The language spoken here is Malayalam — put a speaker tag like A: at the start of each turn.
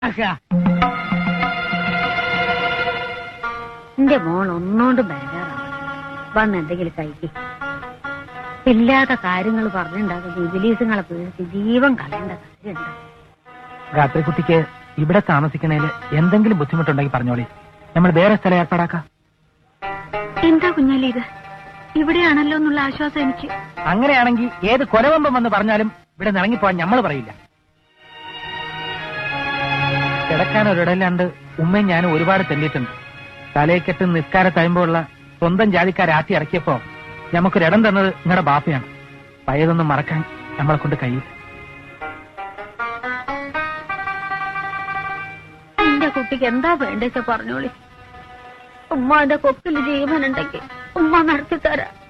A: എന്റെ മോൾ ഒന്നോണ്ടും ബേജാറാണ് വന്ന് എന്തെങ്കിലും കഴിക്ക് ഇല്ലാത്ത കാര്യങ്ങൾ പറഞ്ഞുണ്ടാക്കുന്ന ഇബിലീസുങ്ങളെ പേടിച്ച് ജീവൻ കളയേണ്ട കാര്യമുണ്ട്
B: രാത്രിക്കുട്ടിക്ക് ഇവിടെ താമസിക്കണേല് എന്തെങ്കിലും ബുദ്ധിമുട്ടുണ്ടെങ്കിൽ പറഞ്ഞോളി നമ്മൾ വേറെ സ്ഥലം ഏർപ്പാടാക്കാം
C: എന്താ കുഞ്ഞാലി ഇത് ഇവിടെയാണല്ലോ എന്നുള്ള ആശ്വാസം എനിക്ക്
B: അങ്ങനെയാണെങ്കിൽ ഏത് കൊലവമ്പം വന്ന് പറഞ്ഞാലും ഇവിടെ ഇറങ്ങിപ്പോവാൻ നമ്മൾ പറയില്ല കിടക്കാൻ ഒരിടലാണ്ട് ഉമ്മയും ഞാനും ഒരുപാട് തെല്ലിയിട്ടുണ്ട് തലയെക്കെട്ട് നിസ്കാര തഴുമ്പോഴുള്ള സ്വന്തം ജാതിക്കാരെ ആട്ടി ഇറക്കിയപ്പോ നമുക്കൊരിടം തന്നത് നിങ്ങളുടെ ബാപ്പയാണ് പഴയതൊന്നും മറക്കാൻ നമ്മളെ കൊണ്ട് കഴിയില്ല
A: എന്റെ കുട്ടിക്ക് എന്താ വേണ്ടേച്ച പറഞ്ഞോളി ഉമ്മാന്റെ കൊക്കിൽ ജീവനുണ്ടെങ്കിൽ ഉമ്മ നടത്തി തരാം